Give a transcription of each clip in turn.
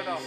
തുടങ്ങിയാലോ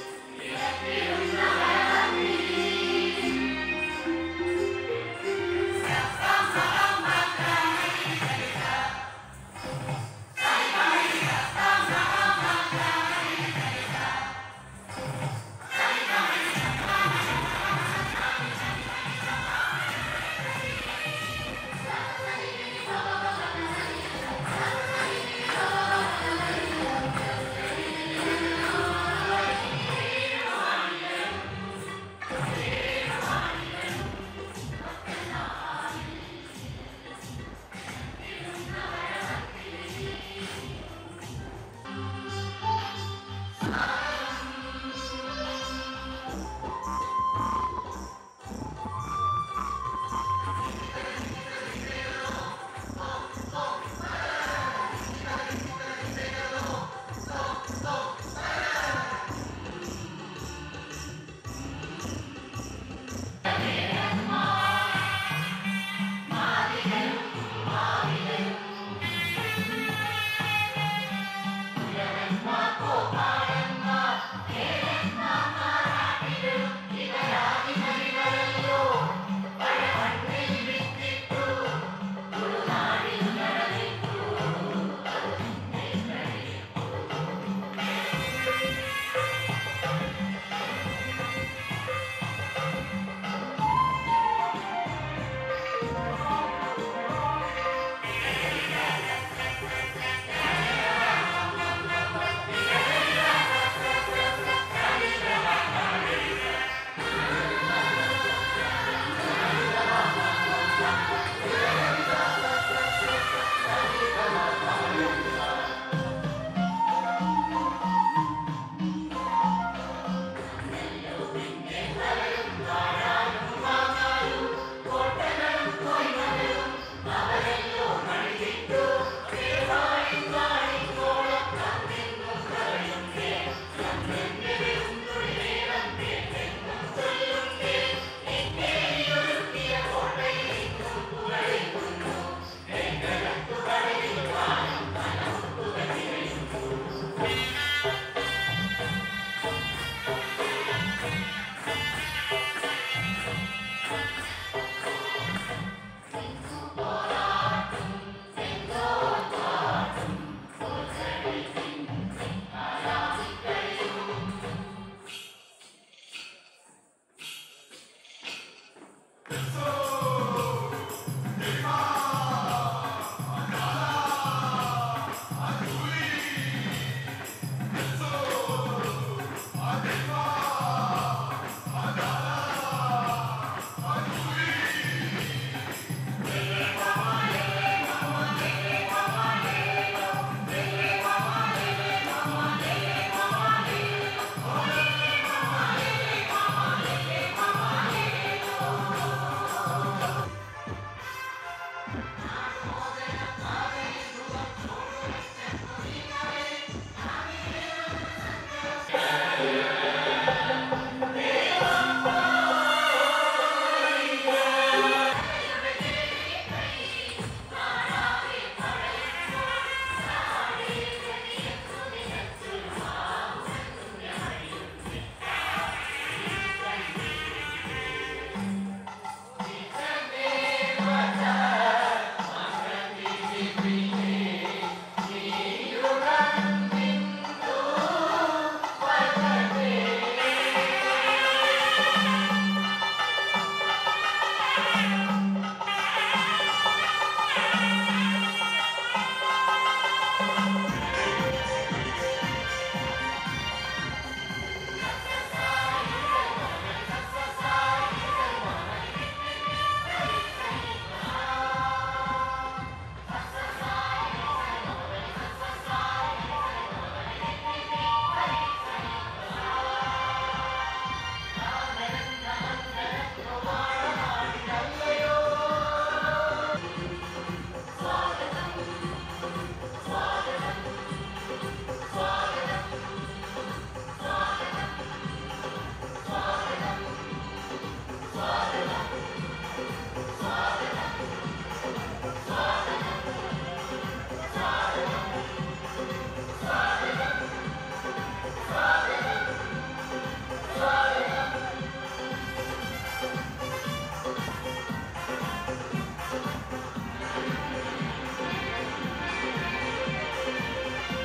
ും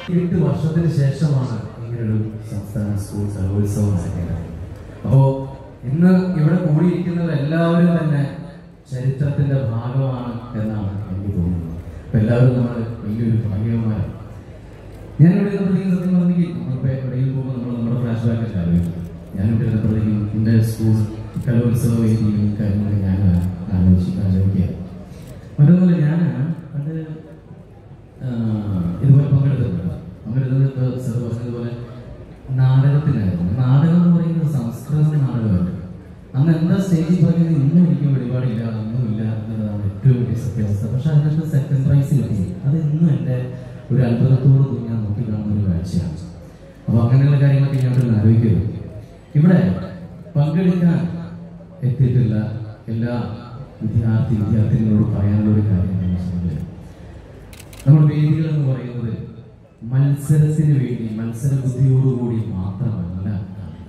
എട്ട് വർഷത്തിന് ശേഷമാണ് ഇങ്ങനൊരു സംസ്ഥാന സ്കൂൾ കലോത്സവം നടക്കേണ്ടത് അപ്പോ ഇന്ന് ഇവിടെ കൂടിയിരിക്കുന്നത് എല്ലാവരും തന്നെ ചരിത്രത്തിന്റെ ഭാഗമാണ് എന്നാണ് എനിക്ക് തോന്നുന്നത് അപ്പൊ എല്ലാവരും നമ്മൾ വലിയൊരു ഭാഗ്യവന്മാരാണ് ഞാനിവിടെ ഇരുന്നപ്പോഴത്തേക്കും സത്യം പറഞ്ഞെങ്കിൽ നമ്മളിപ്പോൾ എവിടെയും പോകുമ്പോൾ നമ്മൾ നമ്മുടെ ഫ്ലാഷ് ബാക്ക് ഒക്കെ ആലോചിക്കും ഞാനിവിടെ ഇരുന്നപ്പോഴത്തേക്കും എൻ്റെ സ്കൂൾ കലോത്സവ വേദിയും കാര്യങ്ങളൊക്കെ ഞാൻ ആലോചിച്ച് ആലോചിക്കുക മറ്റൊന്നുമില്ല ഞാൻ പണ്ട് ആ, ഇതുപോലെ പങ്കെടുത്തിട്ടുണ്ട് പങ്കെടുത്തത് ഇപ്പോൾ സാർ പറഞ്ഞതുപോലെ നാടകത്തിനായിരുന്നു നാടകം എന്ന് പറയുന്നത് സംസ്കൃത നാടകമായിട്ട് അന്ന് എന്താ സ്റ്റേജിൽ പറഞ്ഞത് ഇന്നും എനിക്ക് വെളിപാടില്ല ഒന്നുമില്ല എന്നുള്ളതാണ് ഏറ്റവും വലിയ സത്യാവസ്ഥ പക്ഷെ അതിനകത്ത് സെക്കൻഡ് പ്രൈസ് കിട്ടി അത് ഇന്നും എൻ്റെ ഒരു അത്ഭുതത്തോട് കൂടി ഞാൻ നോക്കി കാണുന്ന ഒരു കാഴ്ചയാണ് അപ്പൊ അങ്ങനെയുള്ള കാര്യങ്ങളൊക്കെ ഞാൻ ഇവിടെ ആലോചിക്കരുത് ഇവിടെ പങ്കെടുക്കാൻ എത്തിയിട്ടുള്ള എല്ലാ വിദ്യാർത്ഥി വിദ്യാർത്ഥികളോട് പറയാനുള്ള ഒരു കാര്യം എന്താണെന്ന് വെച്ചിട്ടുണ്ടെങ്കിൽ നമ്മുടെ വേദികൾ എന്ന് പറയുന്നത് മത്സരത്തിന് വേണ്ടി മത്സര ബുദ്ധിയോടുകൂടി മാത്രമല്ല കാണുന്നത്.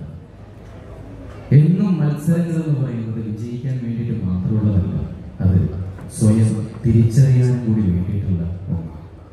എന്നും മത്സരങ്ങൾ എന്ന് പറയുന്നത് വിജയിക്കാൻ വേണ്ടിയിട്ട് മാത്രമുള്ളതല്ല അത് സ്വയം തിരിച്ചറിയാൻ കൂടി വേണ്ടിയിട്ടുള്ള ഒന്നാണ്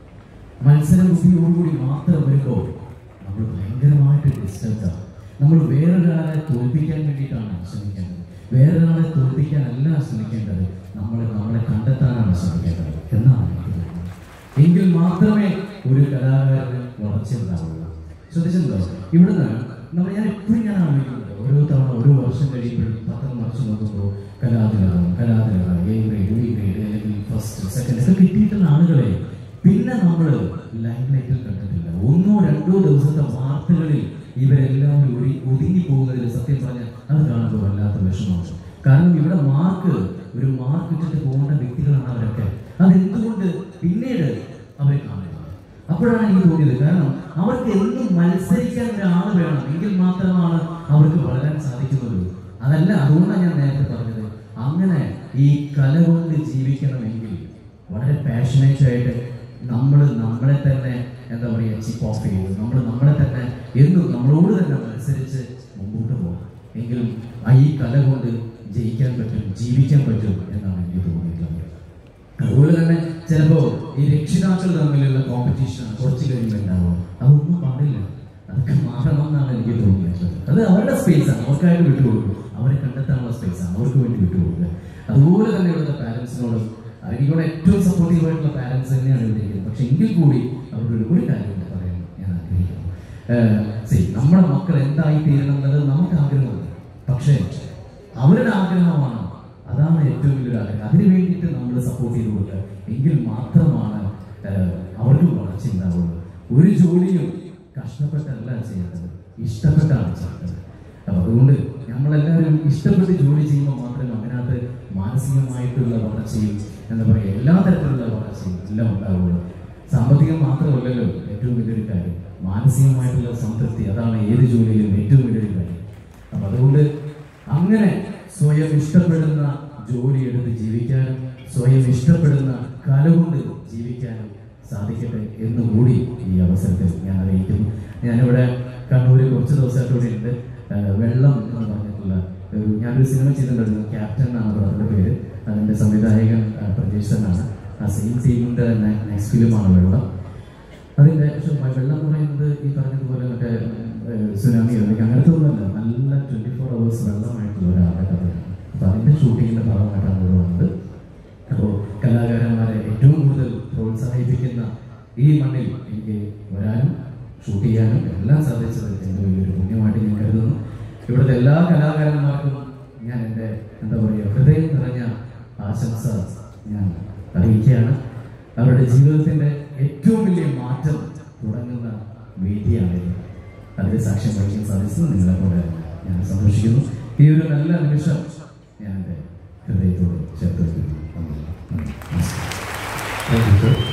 മത്സര ബുദ്ധിയോടുകൂടി മാത്രം വരുമ്പോൾ നമ്മൾ ഭയങ്കരമായിട്ട് ഡിസ്റ്റർബ് നമ്മൾ വേറൊരാളെ തോൽപ്പിക്കാൻ വേണ്ടിയിട്ടാണ് ശ്രമിക്കേണ്ടത് വേറൊരാളെ തോൽപ്പിക്കാനല്ല ശ്രമിക്കേണ്ടത് നമ്മൾ നമ്മളെ കണ്ടെത്താനാണ് ശ്രമിക്കേണ്ടത് എന്നാണ് എനിക്ക് തോന്നുന്നത് എങ്കിൽ മാത്രമേ ഒരു കലാകാരന് വളർച്ചയുണ്ടാവുള്ളൂ ശ്രദ്ധിച്ചിട്ടുണ്ടോ ഇവിടുന്ന് നമ്മൾ ഞാൻ എപ്പോഴും ഞാൻ ആലോചിക്കുന്നത് ഓരോ തവണ ഓരോ വർഷം കഴിയുമ്പോഴും പത്രം മറിച്ച് നോക്കുമ്പോൾ കലാതിലകം കലാതിലകം എ ഗ്രേഡ് ബി ഗ്രേഡ് അല്ലെങ്കിൽ ഫസ്റ്റ് സെക്കൻഡ് ഒക്കെ കിട്ടിയിട്ടുള്ള ആളുകളെ പിന്നെ നമ്മൾ ലൈൻ ലൈറ്റിൽ കണ്ടിട്ടില്ല ഒന്നോ രണ്ടോ ദിവസത്തെ വാർത്തകളിൽ ഇവരെല്ലാം ഒരു ഒതുങ്ങി പോകുന്നതിൽ സത്യം പറഞ്ഞാൽ അത് കാണുമ്പോൾ വല്ലാത്ത വിഷമമാണ് കാരണം ഇവിടെ മാർക്ക് ഒരു മാർക്ക് ഇട്ടിട്ട് പോകേണ്ട വ്യക്തികളാണ് അവരൊക്കെ അതെന്തുകൊണ്ട് പിന്നീട് അവരെ കാണില്ല അപ്പോഴാണ് എനിക്ക് തോന്നിയത് കാരണം അവർക്ക് എന്നും മത്സരിക്കാൻ ഒരാൾ വേണം എങ്കിൽ മാത്രമാണ് അവർക്ക് വളരാൻ സാധിക്കുന്നത് അതല്ല അതുകൊണ്ടാണ് ഞാൻ നേരത്തെ പറഞ്ഞത് അങ്ങനെ ഈ കല കൊണ്ട് ജീവിക്കണമെങ്കിൽ വളരെ പാഷനേറ്റ് ആയിട്ട് നമ്മൾ നമ്മളെ തന്നെ എന്താ പറയുക ചിപ്പ് ഓഫ് ചെയ്ത് നമ്മൾ നമ്മളെ തന്നെ എന്നും നമ്മളോട് തന്നെ മത്സരിച്ച് മുമ്പോട്ട് പോകാം എങ്കിലും ആ ഈ കല കൊണ്ട് ജയിക്കാൻ പറ്റും ജീവിക്കാൻ പറ്റും എന്നാണ് എനിക്ക് തോന്നിയിട്ടുള്ളത് അതുപോലെ തന്നെ ചിലപ്പോ ഈ രക്ഷിതാക്കൾ തമ്മിലുള്ള കോമ്പറ്റീഷൻ കുറച്ച് കഴിയുമ്പോൾ ഉണ്ടാവും അതൊന്നും പാടില്ല അതൊക്കെ മാറണം എന്നാണ് എനിക്ക് തോന്നിയത് അത് അവരുടെ സ്പേസ് ആണ് അവർക്കായിട്ട് വിട്ടുകൊടുക്കും അവരെ കണ്ടെത്താനുള്ള സ്പേസ് ആണ് അവർക്ക് വേണ്ടി വിട്ടുകൊടുക്കുക അതുപോലെ തന്നെ ഇവിടുത്തെ പാരന്റ്സിനോടും എനിക്കൂടെ ഏറ്റവും സപ്പോർട്ടീവ് ആയിട്ടുള്ള പാരന്റ്സ് തന്നെയാണ് ഇവിടെ ഇരിക്കുന്നത് പക്ഷെ എങ്കിൽ കൂടി അവരുടെ ഒരു- ഒരു കാര്യം കൂടി പറയാൻ ഞാൻ ആഗ്രഹിക്കുന്നു ഏഹ്, see, നമ്മുടെ മക്കൾ എന്തായി തീരണം എന്നുള്ളത് നമുക്ക് ആഗ്രഹമുണ്ട് പക്ഷേ അവരുടെ ആഗ്രഹമാണ് അതാണ് ഏറ്റവും വലിയൊരു ആഗ്രഹം അതിന് വേണ്ടിയിട്ട് നമ്മൾ സപ്പോർട്ട് ചെയ്ത് കൊടുക്കുക എങ്കിൽ മാത്രമാണ് ഏഹ്, അവർക്ക് വളർച്ച ഉണ്ടാവുള്ളൂ ഒരു ജോലിയും കഷ്ടപ്പെട്ടല്ല ചെയ്യേണ്ടത് ഇഷ്ടപ്പെട്ടാണ് ചെയ്യേണ്ടത് അപ്പൊ അതുകൊണ്ട് നമ്മളെല്ലാവരും ഇഷ്ടപ്പെട്ട് ജോലി ചെയ്യുമ്പോൾ മാത്രമേ അതിനകത്ത് മാനസികമായിട്ടുള്ള വളർച്ചയും എന്താ പറയുക എല്ലാ തരത്തിലുള്ള വളർച്ചയും എല്ലാം ഉണ്ടാവുള്ളൂ സാമ്പത്തികം മാത്രമല്ലല്ലോ ഏറ്റവും വലിയൊരു കാര്യം മാനസികമായിട്ടുള്ള സംതൃപ്തി അതാണ് ഏത് ജോലിയിലും ഏറ്റവും വലിയൊരു കാര്യം അപ്പൊ അതുകൊണ്ട് അങ്ങനെ സ്വയം ഇഷ്ടപ്പെടുന്ന ജോലി എടുത്ത് ജീവിക്കാനും സ്വയം ഇഷ്ടപ്പെടുന്ന കല കൊണ്ട് ജീവിക്കാനും സാധിക്കട്ടെ എന്ന് കൂടി ഈ അവസരത്തിൽ ഞാൻ അറിയിക്കുന്നു ഞാനിവിടെ കണ്ണൂര് കുറച്ച് ദിവസമായിട്ട് ഇവിടെ ഉണ്ട് ആ, വെള്ളം എന്ന് പറഞ്ഞിട്ടുള്ള ഒരു ഞാനൊരു സിനിമ ചെയ്തിട്ടുണ്ടായിരുന്നു ക്യാപ്റ്റൻ എന്നാണ് പടത്തിന്റെ പേര് അതിന്റെ സംവിധായകൻ ആ, പ്രജേഷ് എന്നാണ് ആ സെയിം ടീമിന്റെ തന്നെ നെക്സ്റ്റ് ഫിലിമാണ് വെള്ളം അതിന്റെ പക്ഷെ വെള്ളം എന്ന് പറയുന്നത് ഈ പറഞ്ഞതുപോലെ മറ്റേ സുനാമി അല്ലെങ്കിൽ അങ്ങനത്തെ ഒന്നുമല്ല നല്ല ട്വന്റി ഫോർ അവേഴ്സ് വെള്ളമായിട്ടുള്ള ഒരാളുടെ കഥയാണ് അപ്പൊ അതിന്റെ ഷൂട്ടിങ്ങിന്റെ ഭാഗമായിട്ടാണ് ഇവിടെ വന്നത് അപ്പോൾ കലാകാരന്മാരെ ഏറ്റവും കൂടുതൽ പ്രോത്സാഹിപ്പിക്കുന്ന ഈ മണ്ണിൽ എനിക്ക് വരാനും ഷൂട്ട് ചെയ്യാനും എല്ലാം സാധിച്ചത് എൻ്റെ വലിയൊരു പുണ്യമായിട്ട് ഞാൻ കരുതുന്നു ഇവിടുത്തെ എല്ലാ കലാകാരന്മാർക്കും ഞാൻ എൻ്റെ എന്താ പറയുക ഹൃദയം നിറഞ്ഞ ആശംസ ഞാൻ അറിയിക്കുകയാണ് അവരുടെ ജീവിതത്തിന്റെ ഏറ്റവും വലിയ മാറ്റം തുടങ്ങുന്ന വേദിയാണ് ഇത്. അതിന് സാക്ഷ്യം വഹിക്കാൻ സാധിച്ചത് നിങ്ങളെ പോലെ ഞാൻ സന്തോഷിക്കുന്നു ഈ ഒരു നല്ല നിമിഷം ഞാൻ എൻ്റെ ഹൃദയത്തോട് ചേർത്ത് വയ്ക്കുന്നു നന്ദി. നന്ദി. നമസ്കാരം. Thank you, sir.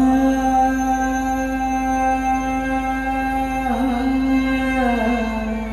ആ